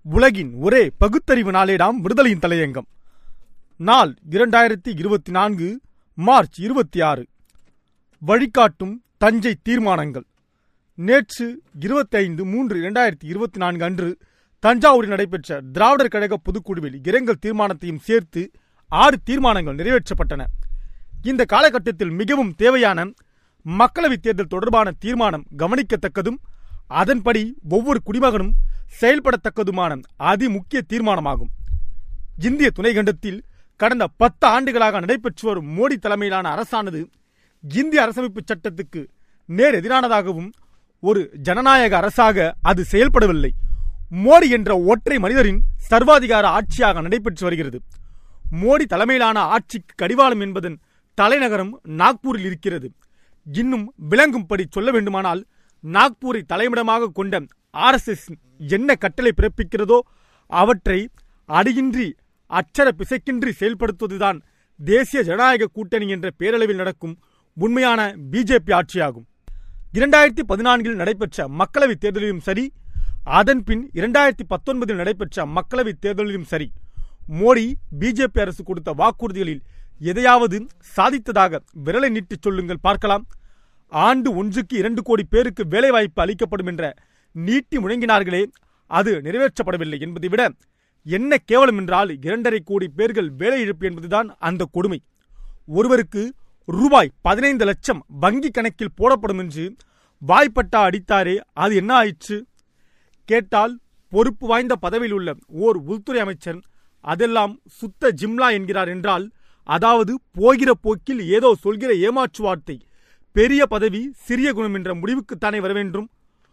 உலகின் ஒரே பகுத்தறிவு நாளேடாம் விடுதலையின் தலையங்கம் நாள் இரண்டாயிரத்தி இருபத்தி நான்கு மார்ச் இருபத்தி ஆறு வழிகாட்டும் தஞ்சை தீர்மானங்கள் நேற்று இருபத்தைந்து மூன்று இரண்டாயிரத்தி இருபத்தி நான்கு அன்று தஞ்சாவூரில் நடைபெற்ற திராவிடர் கழக பொதுக்குழுவில் இரங்கல் தீர்மானத்தையும் சேர்த்து ஆறு தீர்மானங்கள் நிறைவேற்றப்பட்டன இந்த காலகட்டத்தில் மிகவும் தேவையான மக்களவைத் தேர்தல் தொடர்பான தீர்மானம் கவனிக்கத்தக்கதும் அதன்படி ஒவ்வொரு குடிமகனும் செயல்படத்தக்கதுமான அதி முக்கிய தீர்மானமாகும் இந்திய துணைக்கண்டத்தில் கடந்த பத்து ஆண்டுகளாக நடைபெற்று வரும் மோடி தலைமையிலான அரசானது இந்திய அரசமைப்பு சட்டத்துக்கு நேர் எதிரானதாகவும் ஒரு ஜனநாயக அரசாக அது செயல்படவில்லை மோடி என்ற ஒற்றை மனிதரின் சர்வாதிகார ஆட்சியாக நடைபெற்று வருகிறது மோடி தலைமையிலான ஆட்சிக்கு கடிவாளம் என்பதன் தலைநகரம் நாக்பூரில் இருக்கிறது இன்னும் விளங்கும்படி சொல்ல வேண்டுமானால் நாக்பூரை தலைமையிடமாக கொண்ட ஆர்எஸ்எஸ் என்ன கட்டளை பிறப்பிக்கிறதோ அவற்றை அடியின்றி அச்சர பிசைக்கின்றி செயல்படுத்துவதுதான் தேசிய ஜனநாயக கூட்டணி என்ற பேரளவில் நடக்கும் உண்மையான பிஜேபி ஆட்சியாகும் இரண்டாயிரத்தி பதினான்கில் நடைபெற்ற மக்களவைத் தேர்தலிலும் சரி அதன் பின் இரண்டாயிரத்தி பத்தொன்பதில் நடைபெற்ற மக்களவைத் தேர்தலிலும் சரி மோடி பிஜேபி அரசு கொடுத்த வாக்குறுதிகளில் எதையாவது சாதித்ததாக விரலை நீட்டிச் சொல்லுங்கள் பார்க்கலாம் ஆண்டு ஒன்றுக்கு இரண்டு கோடி பேருக்கு வேலைவாய்ப்பு அளிக்கப்படும் என்ற நீட்டி முழங்கினார்களே அது நிறைவேற்றப்படவில்லை என்பதை விட என்ன கேவலம் என்றால் இரண்டரை கோடி பேர்கள் வேலை இழப்பு என்பதுதான் அந்த கொடுமை ஒருவருக்கு ரூபாய் பதினைந்து லட்சம் வங்கி கணக்கில் போடப்படும் என்று வாய்ப்பட்டா அடித்தாரே அது என்ன ஆயிற்று கேட்டால் பொறுப்பு வாய்ந்த பதவியில் உள்ள ஓர் உள்துறை அமைச்சர் அதெல்லாம் சுத்த ஜிம்லா என்கிறார் என்றால் அதாவது போகிற போக்கில் ஏதோ சொல்கிற ஏமாற்று வார்த்தை பெரிய பதவி சிறிய குணம் என்ற முடிவுக்குத்தானே வர வேண்டும்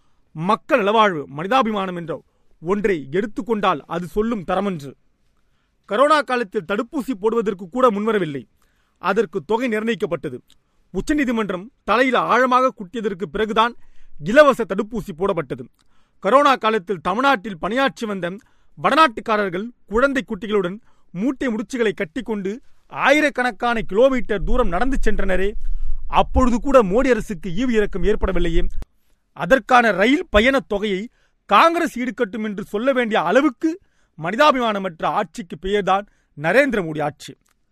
மக்கள் நலவாழ்வு மனிதாபிமானம் என்ற ஒன்றை எடுத்துக்கொண்டால் அது சொல்லும் தரமன்று கரோனா காலத்தில் தடுப்பூசி போடுவதற்கு கூட முன்வரவில்லை அதற்கு தொகை நிர்ணயிக்கப்பட்டது உச்சநீதிமன்றம் தலையில் ஆழமாக குட்டியதற்கு பிறகுதான் இலவச தடுப்பூசி போடப்பட்டது கரோனா காலத்தில் தமிழ்நாட்டில் பணியாற்றி வந்த வடநாட்டுக்காரர்கள் குழந்தை குட்டிகளுடன் மூட்டை முடிச்சுகளை கட்டிக்கொண்டு ஆயிரக்கணக்கான கிலோமீட்டர் தூரம் நடந்து சென்றனரே அப்பொழுது கூட மோடி அரசுக்கு ஈவு இறக்கம் ஏற்படவில்லையே அதற்கான ரயில் பயணத் தொகையை காங்கிரஸ் ஈடுகட்டும் என்று சொல்ல வேண்டிய அளவுக்கு மனிதாபிமானமற்ற ஆட்சிக்கு பெயர்தான் நரேந்திர மோடி ஆட்சி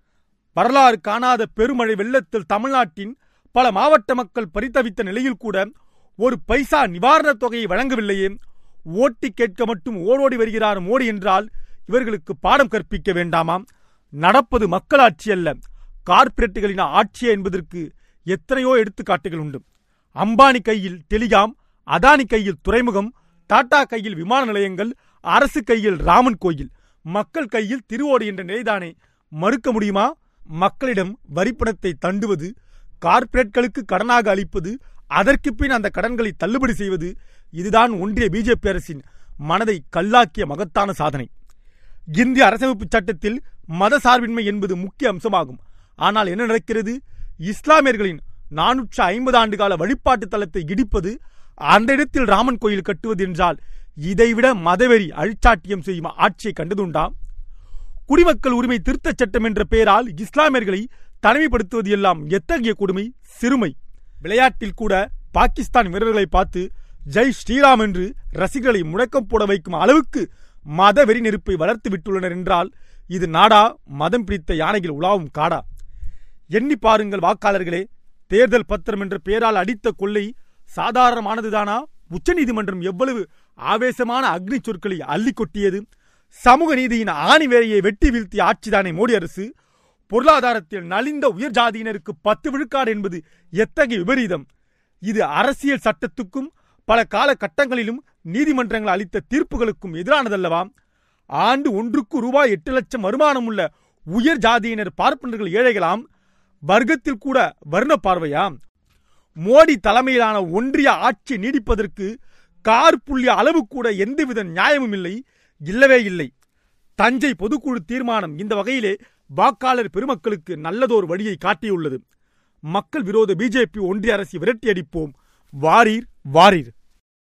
வரலாறு காணாத பெருமழை வெள்ளத்தில் தமிழ்நாட்டின் பல மாவட்ட மக்கள் பரிதவித்த நிலையில் கூட ஒரு பைசா நிவாரணத் தொகையை வழங்கவில்லையே ஓட்டி கேட்க மட்டும் ஓடோடி வருகிறார் மோடி என்றால் இவர்களுக்கு பாடம் கற்பிக்க வேண்டாமாம் நடப்பது மக்களாட்சி அல்ல கார்ப்பரேட்டுகளின் ஆட்சியே என்பதற்கு எத்தனையோ எடுத்துக்காட்டுகள் உண்டு அம்பானி கையில் டெலிகாம் அதானி கையில் துறைமுகம் டாடா கையில் விமான நிலையங்கள் அரசு கையில் ராமன் கோயில் மக்கள் கையில் திருவோடு என்ற நிலைதானே மறுக்க முடியுமா மக்களிடம் வரிப்பணத்தை தண்டுவது கார்ப்பரேட்களுக்கு கடனாக அளிப்பது அதற்கு பின் அந்த கடன்களை தள்ளுபடி செய்வது இதுதான் ஒன்றிய பிஜேபி அரசின் மனதை கல்லாக்கிய மகத்தான சாதனை இந்திய அரசமைப்பு சட்டத்தில் மத சார்பின்மை என்பது முக்கிய அம்சமாகும் ஆனால் என்ன நடக்கிறது இஸ்லாமியர்களின் நானூற்று ஐம்பது ஆண்டு கால வழிபாட்டு தலத்தை இடிப்பது அந்த இடத்தில் ராமன் கோயில் கட்டுவது என்றால் இதைவிட மதவெறி அழிச்சாட்டியம் செய்யும் ஆட்சியை கண்டதுண்டாம் குடிமக்கள் உரிமை திருத்தச் சட்டம் என்ற பெயரால் இஸ்லாமியர்களை தனிமைப்படுத்துவது எல்லாம் எத்தகைய கொடுமை சிறுமை விளையாட்டில் கூட பாகிஸ்தான் வீரர்களை பார்த்து ஜெய் ஸ்ரீராம் என்று ரசிகர்களை முழக்கம் போட வைக்கும் அளவுக்கு மத வெறி நெருப்பை வளர்த்து விட்டுள்ளனர் என்றால் இது நாடா மதம் பிடித்த யானைகள் உலாவும் காடா எண்ணி பாருங்கள் வாக்காளர்களே தேர்தல் பத்திரம் என்ற பெயரால் அடித்த கொள்ளை சாதாரணமானதுதானா உச்சநீதிமன்றம் எவ்வளவு ஆவேசமான அக்னி சொற்களை அள்ளி கொட்டியது சமூக நீதியின் ஆணி வேலையை வெட்டி வீழ்த்திய ஆட்சிதானே மோடி அரசு பொருளாதாரத்தில் நலிந்த உயர் ஜாதியினருக்கு பத்து விழுக்காடு என்பது எத்தகைய விபரீதம் இது அரசியல் சட்டத்துக்கும் பல கால கட்டங்களிலும் நீதிமன்றங்கள் அளித்த தீர்ப்புகளுக்கும் எதிரானதல்லவா ஆண்டு ஒன்றுக்கு ரூபாய் எட்டு லட்சம் வருமானம் உள்ள உயர் ஜாதியினர் பார்ப்பனர்கள் ஏழைகளாம் வர்க்கத்தில் கூட வர்ண பார்வையாம் மோடி தலைமையிலான ஒன்றிய ஆட்சி நீடிப்பதற்கு கார் புள்ளி அளவு கூட எந்தவித நியாயமும் இல்லை இல்லவே இல்லை தஞ்சை பொதுக்குழு தீர்மானம் இந்த வகையிலே வாக்காளர் பெருமக்களுக்கு நல்லதோர் வழியை காட்டியுள்ளது மக்கள் விரோத பிஜேபி ஒன்றிய அரசை விரட்டி அடிப்போம் வாரீர் வாரீர்